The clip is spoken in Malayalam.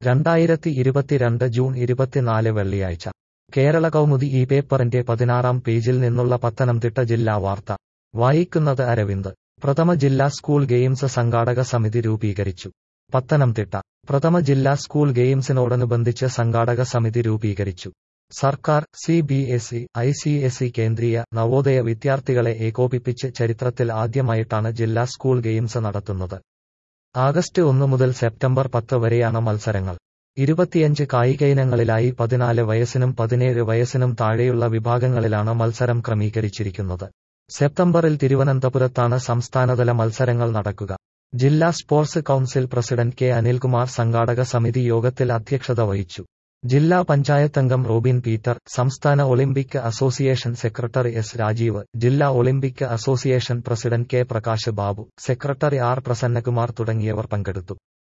രണ്ടായിരത്തി ഇരുപത്തിരണ്ട് ജൂൺ ഇരുപത്തിനാല് വെള്ളിയാഴ്ച കേരള കൗമുദി ഈ പേപ്പറിന്റെ പതിനാറാം പേജിൽ നിന്നുള്ള പത്തനംതിട്ട ജില്ലാ വാർത്ത വായിക്കുന്നത് അരവിന്ദ് പ്രഥമ ജില്ലാ സ്കൂൾ ഗെയിംസ് സംഘാടക സമിതി രൂപീകരിച്ചു പത്തനംതിട്ട പ്രഥമ ജില്ലാ സ്കൂൾ ഗെയിംസിനോടനുബന്ധിച്ച് സംഘാടക സമിതി രൂപീകരിച്ചു സർക്കാർ C B S E I C S E Kendriya Navodaya വിദ്യാർത്ഥികളെ ഏകോപിപ്പിച്ച് ചരിത്രത്തിൽ ആദ്യമായിട്ടാണ് ജില്ലാ സ്കൂൾ ഗെയിംസ് നടത്തുന്നത് ആഗസ്റ്റ് ഒന്ന് മുതൽ സെപ്റ്റംബർ പത്ത് വരെയാണ് മത്സരങ്ങൾ ഇരുപത്തിയഞ്ച് കായിക ഇനങ്ങളിലായി പതിനാല് വയസ്സിനും പതിനേഴ് വയസ്സിനും താഴെയുള്ള വിഭാഗങ്ങളിലാണ് മത്സരം ക്രമീകരിച്ചിരിക്കുന്നത് സെപ്റ്റംബറിൽ തിരുവനന്തപുരത്താണ് സംസ്ഥാനതല മത്സരങ്ങൾ നടക്കുക ജില്ലാ sports council president K Anilkumar സംഘാടക സമിതി യോഗത്തിൽ അധ്യക്ഷത വഹിച്ചു ജില്ലാ പഞ്ചായത്തംഗം റോബിൻ പീറ്റർ സംസ്ഥാന Olympic association secretary S Rajeev ജില്ലാ Olympic association president K Prakash Babu secretary R Prasannakumar തുടങ്ങിയവർ പങ്കെടുത്തു